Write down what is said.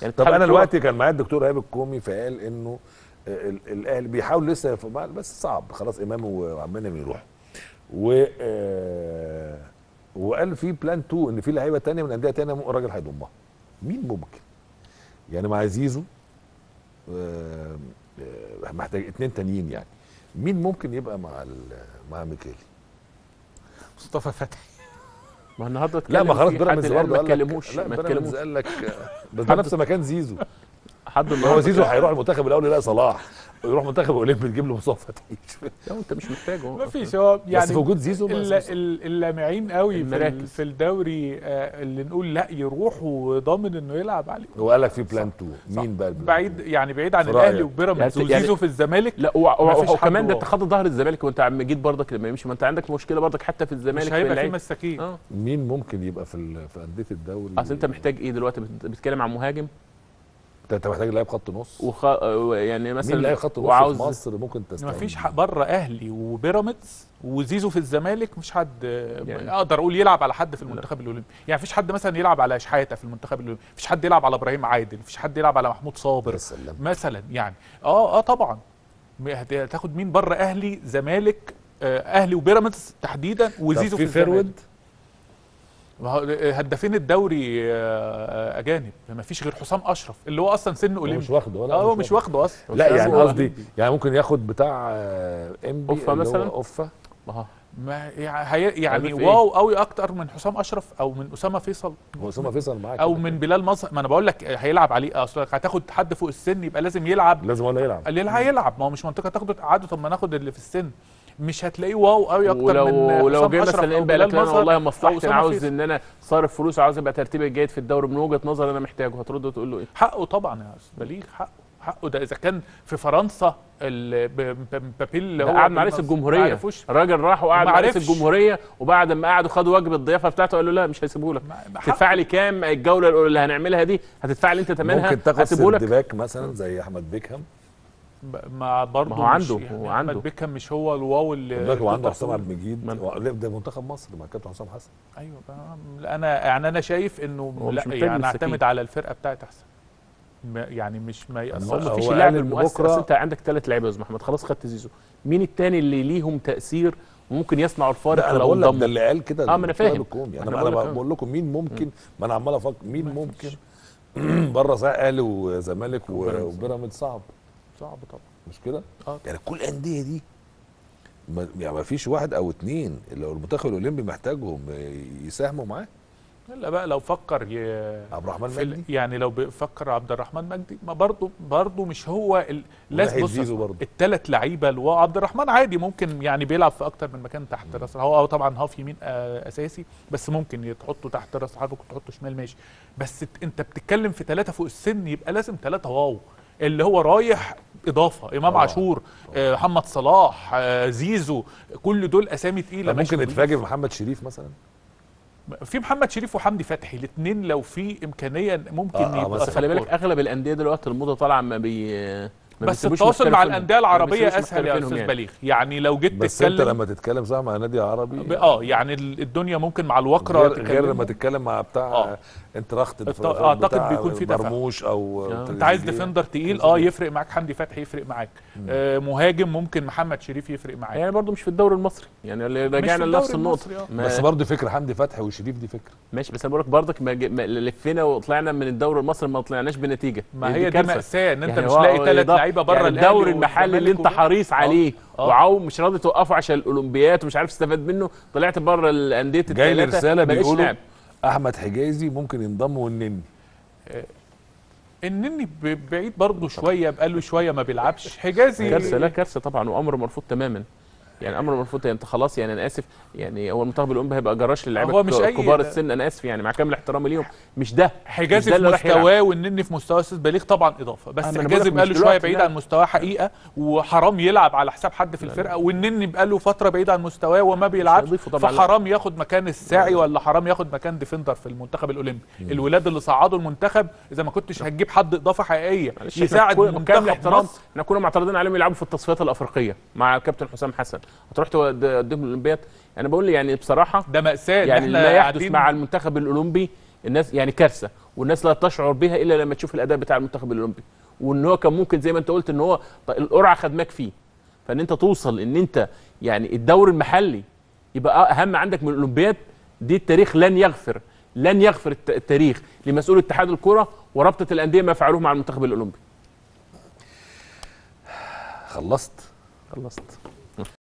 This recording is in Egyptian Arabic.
يعني طب اتحاد انا الكورة- دلوقتي كان معايا الدكتور ايهاب الكومي فقال انه ال- الاهلي بيحاول لسه يف- بس صعب خلاص امام وعبد المنعم يروح و آه، وقال في بلان 2 ان في لعيبه تانية من انديه تانية ممكن الراجل هيضمها مين ممكن يعني مع زيزو آه، آه، محتاج اتنين تانيين يعني مين ممكن يبقى مع ال- مع ميكالي مصطفى فتحي ما النهارده لا اتكلم ما خلاص فيه بيراميدز حد قال برضه ما قال لك اتكلموش لا ما بيراميدز اتكلموش قال لك بس ده نفس مكان زيزو حد هو النهارده زيزو هيروح المنتخب الاول يلاقي صلاح يروح منتخب اولمبي تجيب له مصطفى فتحي لا انت مش محتاجه ما فيش هو يعني بس في وجود زيزو ما الل- ال- اللامعين قوي في, ال- المراكز. في الدوري آه، اللي نقول لا يروح وضامن انه يلعب عليه هو قال لك في بلان 2 مين بقى البلان بعيد يعني بعيد عن في الاهلي رأيك؟ وبيراميدز يعني- وزيزو في الزمالك لا و- مفيش و- حد وكمان ده واو. انت خط ظهر الزمالك وانت عم جيت برضك لما يمشي ما انت عندك مشكله برضك حتى في الزمالك مش هيبقى في اللعيب. مساكين اه مين ممكن يبقى في ال- في انديه الدوري اصل انت محتاج ايه دلوقتي بت- بتتكلم عن مهاجم انت أنت محتاج لاعب خط نص وخ... يعني مثلا مين لاعب خط نص وعاوز في مصر ممكن تستعين ما فيش بره اهلي وبيراميدز وزيزو في الزمالك مش حد يعني- يعني اقدر اقول يلعب على حد في المنتخب الاولمبي يعني مفيش حد مثلا يلعب على شحاته في المنتخب الاولمبي مفيش حد يلعب على ابراهيم عادل مفيش حد يلعب على محمود صابر يا سلام مثلا يعني اه اه طبعا م- هت- هتاخد مين بره اهلي زمالك آه، اهلي وبيراميدز تحديدا وزيزو طب في في الزمالك فيرود ما هو هدافين الدوري آه، آه، اجانب ما فيش غير حسام اشرف اللي هو اصلا سن هو اولمبي مش واخده ولا اه هو مش واخده اصلا لا أستاذ يعني هو قصدي أولمبي. يعني ممكن ياخد بتاع آه، انبي أوفا اللي هو مثلاً؟ اوفا اه ما يع- هي يعني هدف إيه؟ واو قوي اكتر من حسام اشرف او من اسامه فيصل هو اسامه فيصل معاك او كده من بلال مظهر ما انا بقول لك هيلعب عليه اصل هتاخد حد فوق السن يبقى لازم يلعب كده. لازم ولا يلعب اللي هيلعب ما هو مش منطقه تاخده تقعده طب ما ناخد اللي في السن مش هتلاقيه واو قوي اكتر ولو من ولو حسام جه أشرف مثلا أو انبي قال لك بلال لا انا مظهر والله أو مصلحتي انا أسامة عاوز فيصل. ان انا صارف فلوس وعاوز ابقى ترتيبي الجيد في الدوري من وجهه نظر انا محتاجه هترد وتقول له ايه؟ حقه طبعا يا استاذ بليغ حقه حقه ده اذا كان في فرنسا ال- ب- ب- مبابي اللي ده هو قعد مع رئيس ما الجمهوريه عرفوش الراجل راح وقعد وما مع رئيس عرفش. الجمهوريه وبعد ما قعدوا خدوا وجبه الضيافه بتاعته قالوا لا مش هيسيبوه لك ما- ما حقه. تدفع لي كام الجوله اللي هنعملها دي هتدفع لي انت ثمنها ممكن تاخد هسيبه لك سيرد باك مثلا زي احمد بيكهام ب- ما برضه ما هو عنده، مش هو يعني عنده. احمد بيكهام مش هو الواو اللي خد بالك هو عنده تقدر حسام تقول. عبد المجيد من- هو- لا، ده منتخب مصر مع كابتن حسام حسن ايوه بقى- انا يعني انا شايف انه هو مش لا محتاج يعني مساكين. اعتمد على الفرقه بتاعتي احسن ما- يعني مش ما هو يأثرش هو مفيش قال اللاعب إن المؤثر بكرة- أصل انت عندك ثلاث لعيبه يا استاذ محمد خلاص خدت زيزو مين التاني اللي ليهم تاثير وممكن يصنعوا الفارق لا انا لو بقول لك ده انضموا اللي قال كده آه، ما أنا الدكتور فاهم. الكومي. أنا انا بقول انا لك، آه. بقول لكم مين ممكن ما انا عمال افكر مين ممكن بره صحيح اهلي وزمالك و- وبيراميدز. وبيراميدز صعب صعب طبعا مش كده؟ آه. يعني كل الانديه دي ما يعني ما فيش واحد او اتنين لو المنتخب الاولمبي محتاجهم يساهموا معاه لا بقى لو فكر ي... عبد الرحمن في ال- مجدي يعني لو بيفكر عبد الرحمن مجدي ما برضه برضه مش هو ال... لازم وناحية بص زيزو برضه. الثلاث لعيبه اللي هو عبد الرحمن عادي ممكن يعني بيلعب في اكتر من مكان تحت راس هو هو طبعا هاف يمين آه اساسي بس ممكن تحطه تحت راس حرب ممكن تحطه شمال ماشي بس ت- انت بتتكلم في ثلاثه فوق السن يبقى لازم ثلاثه واو اللي هو رايح اضافه امام طبعاً. عاشور آه محمد صلاح آه زيزو كل دول اسامي تقيله طب ماشي ممكن نضيف. نتفاجئ بمحمد شريف مثلا في محمد شريف وحمدي فتحي الاثنين لو في امكانيه ممكن آه، آه، يبقى بس بس خلي بالك سبورت. اغلب الانديه دلوقتي الموضه طالعه ما بي ما بس بيسيبوش التواصل مع محترفينهم. الانديه ما العربيه بيسيبوش اسهل يا محترفينهم استاذ يعني. بليغ يعني لو جيت بس انت تتكلم لما تتكلم صح مع نادي عربي ب- اه يعني ال- الدنيا ممكن مع الوقره غير, غير تتكلم. لما تتكلم مع بتاع آه. انت رخت الت- أعتقد بيكون في تفاهم. مرموش او آه. انت عايز تريزيجيه. ديفندر تقيل اه يفرق معاك حمدي فتحي يفرق معاك آه مهاجم ممكن محمد شريف يفرق معاك يعني برضه مش في الدوري المصري يعني اللي رجعنا في لنفس الدوري النقطه المصري، آه. ما- بس برضه فكره حمدي فتحي وشريف دي فكره ماشي بس انا بقول لك برضك ما ج- ما لفينا وطلعنا من الدوري المصري ما طلعناش بنتيجه ما هي دي كارثة. ماساه ان انت يعني مش هو- لاقي ثلاث ده- لعيبه بره يعني الأهلي الدوري المحلي اللي انت والزمالك حريص عليه آه. وعاو مش راضي توقفه عشان الاولمبيات ومش عارف تستفاد منه طلعت بره الانديه جاي لي الثلاثه رساله بقاش بيقولوا لاعب. احمد حجازي ممكن ينضم والنني النني ب- بعيد برضه شويه بقاله شويه ما بيلعبش حجازي كارثه لا كارثه طبعا وامر مرفوض تماما يعني امر مرفوض يعني انت خلاص يعني انا اسف يعني هو المنتخب الاولمبي هيبقى جراش للعيبه هو مش ك- أي- كبار السن انا اسف يعني مع كامل احترامي ليهم مش ده حجازي مش ده في اللي راح يلعب. مستواه والنني في مستواه استاذ بليغ طبعا اضافه بس آه، ما أنا حجازي بقولك مش بقاله شويه دلوقتي، بعيد لا. عن مستواه حقيقه وحرام يلعب على حساب حد في الفرقه والنني بقاله فتره بعيد عن مستواه وما بيلعبش هيضيفه طبعاً، لا. فحرام ياخد مكان الساعي ولا حرام ياخد مكان ديفندر في المنتخب الاولمبي الولاد اللي صعدوا المنتخب اذا ما كنتش هتجيب حد اضافه حقيقيه معلش إحنا يساعد كل- بكامل منتخب احترام مصر احنا كنا معترضين عليهم يلعبوا في التصفيات الافريقيه مع الكابتن حسام حسن هتروح توديهم الاولمبياد انا بقول يعني بصراحه ده مأساة إن يعني احنا ما يحدث قاعدين- مع المنتخب الاولمبي الناس يعني كارثه والناس لا تشعر بها الا لما تشوف الاداء بتاع المنتخب الاولمبي وان هو كان ممكن زي ما انت قلت ان هو ط- القرعه خدماك فيه فان انت توصل ان انت يعني الدوري المحلي يبقى اهم عندك من الاولمبياد دي التاريخ لن يغفر لن يغفر الت- التاريخ لمسؤول اتحاد الكره ورابطه الانديه ما فعلوه مع المنتخب الاولمبي خلصت خلصت